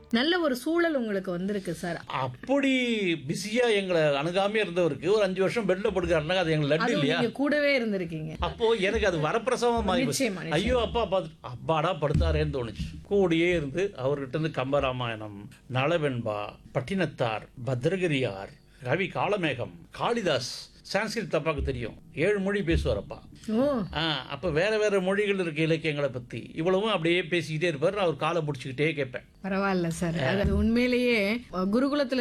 நல்ல ஒரு சூழல் உங்களுக்கு வந்திருக்கு சார் அப்படி பிஸியா எங்களை அணுகாமே இருந்தவருக்கு ஒரு அஞ்சு வருஷம் பெட்ல படுக்கிறாருன்னா அது எங்களுக்கு லட்டு அதுவும் இல்லையா நீங்க கூடவே இருந்திருக்கீங்க அப்போ எனக்கு அது வரப்பிரசவம் ஆகி போச்சு. நிச்சயமா, ஐயோ அப்பா பார்த்து அப்பாடா படுத்தாரேன்னு தோணுச்சு கூடியே இருந்து அவர்கிட்ட இருந்து கம்பராமாயணம் நளவெண்பா பட்டினத்தார் பத்ரகிரியார் கவி காளமேகம் காளிதாஸ் சான்ஸ்கிரிட் அப்பாவுக்கு தெரியும் ஏழு மொழி பேசுவார் அப்பா ஓ ஆ அப்போ வேற வேற மொழிகள் இருக்க இலக்கியங்களை பற்றி இவ்வளவும் அப்படியே பேசிக்கிட்டே இருப்பார் நான் அவர் காலை பிடிச்சிக்கிட்டே கேட்பேன் பரவாயில்ல சார் அது உண்மையிலேயே குருகுலத்துல